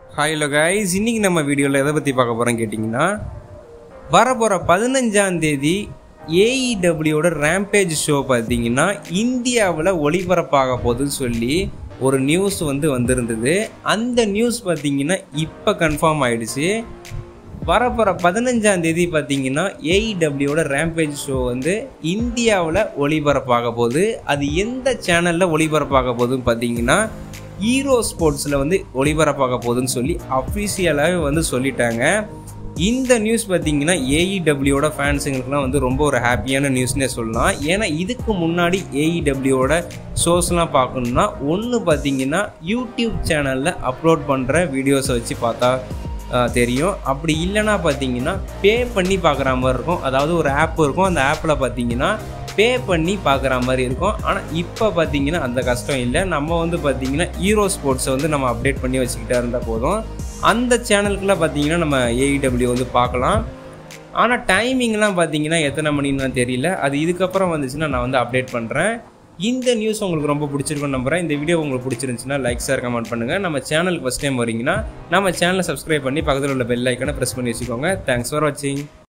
hi hello guys இன்னைக்கு நம்ம வீடியோவில் எதை பற்றி பார்க்க போகிறோம் கேட்டிங்கன்னா வரப்போகிற பதினஞ்சாம் தேதி ஏஇடபிள்யூட ரேம்பேஜ் ஷோ பார்த்தீங்கன்னா இந்தியாவில் ஒளிபரப்பாக போகுதுன்னு சொல்லி ஒரு நியூஸ் வந்து வந்திருந்தது அந்த நியூஸ் பார்த்தீங்கன்னா இப்போ கன்ஃபார்ம் ஆயிடுச்சு வரப்போகிற பதினஞ்சாம் தேதி பார்த்தீங்கன்னா ஏஇடபிள்யூட ரேம்பேஜ் ஷோ வந்து இந்தியாவில் ஒளிபரப்பாக போகுது அது எந்த சேனலில் ஒளிபரப்பாக போகுதுன்னு பார்த்தீங்கன்னா ஹீரோ ஸ்போர்ட்ஸில் வந்து ஒளிபரப்பாக போகுதுன்னு சொல்லி அஃபிஷியலாகவே வந்து சொல்லிட்டாங்க இந்த நியூஸ் பார்த்தீங்கன்னா ஏஇடபிள்யூட ஃபேன்ஸுங்களுக்குலாம் வந்து ரொம்ப ஒரு ஹாப்பியான நியூஸ்னே சொல்லலாம் ஏன்னா இதுக்கு முன்னாடி ஏஇடபிள்யூட ஷோஸ்லாம் பார்க்கணுன்னா ஒன்று பார்த்தீங்கன்னா யூடியூப் சேனலில் அப்லோட் பண்ணுற வீடியோஸை வச்சு பார்த்தா ஆஹ், தெரியும் அப்படி இல்லைன்னா பார்த்தீங்கன்னா பே பண்ணி பார்க்குற மாதிரி இருக்கும் அதாவது ஒரு ஆப் இருக்கும் அந்த ஆப்பில் பார்த்தீங்கன்னா பே பண்ணி பார்க்குற மாதிரி இருக்கும் ஆனால் இப்போ பார்த்தீங்கன்னா அந்த கஷ்டம் இல்லை நம்ம வந்து பார்த்தீங்கன்னா ஹீரோ ஸ்போர்ட்ஸை வந்து நம்ம அப்டேட் பண்ணி வச்சுக்கிட்டா இருந்தால் போதும் அந்த சேனலுக்குள்ள பார்த்தீங்கன்னா நம்ம ஏஇடபிள்யூ வந்து பார்க்கலாம் ஆனால் டைமிங்லாம் பார்த்தீங்கன்னா எத்தனை மணின்னு தெரியல அது இதுக்கப்புறம் வந்துச்சுன்னா நான் வந்து அப்டேட் பண்ணுறேன் இந்த நியூஸ் உங்களுக்கு ரொம்ப பிடிச்சிருக்கும்னு நம்புறேன் இந்த வீடியோ உங்களுக்கு பிடிச்சிருந்துச்சுன்னா லைக் ஷேர் கமெண்ட் பண்ணுங்கள் நம்ம சேனலுக்கு ஃபஸ்ட் டைம் வரீங்கன்னா நம்ம சேனலை சப்ஸ்கிரைப் பண்ணி பக்கத்தில் உள்ள பெல் ஐக்கனை ப்ரெஸ் பண்ணி வச்சுக்கோங்க தேங்க்ஸ் ஃபார் வாட்சிங்